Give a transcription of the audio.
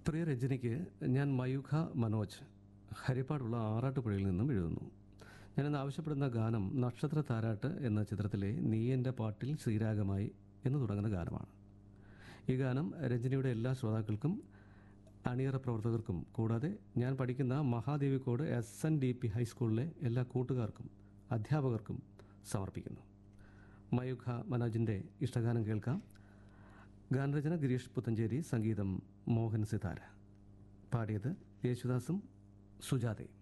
പ്രിയ രജനിക്ക് ഞാൻ മയൂഖ മനോജ് ഹരിപ്പാടുള്ള ആറാട്ടുപുഴയിൽ നിന്നും എഴുതുന്നു ഞാനിന്ന് ആവശ്യപ്പെടുന്ന ഗാനം നക്ഷത്ര താരാട്ട് എന്ന ചിത്രത്തിലെ നീ എൻ്റെ പാട്ടിൽ ശ്രീരാഗമായി എന്ന് തുടങ്ങുന്ന ഗാനമാണ് ഈ ഗാനം രഞ്ജനിയുടെ എല്ലാ ശ്രോതാക്കൾക്കും അണിയറ പ്രവർത്തകർക്കും കൂടാതെ ഞാൻ പഠിക്കുന്ന Mahadevikkad S N D P ഹൈസ്കൂളിലെ എല്ലാ കൂട്ടുകാർക്കും അധ്യാപകർക്കും സമർപ്പിക്കുന്നു മയൂഖ മനോജിൻ്റെ ഇഷ്ടഗാനം കേൾക്കാം ഗാനരചന ഗിരീഷ് പുത്തഞ്ചേരി സംഗീതം മോഹൻ സിതാര പാടിയത് യേശുദാസും സുജാതയും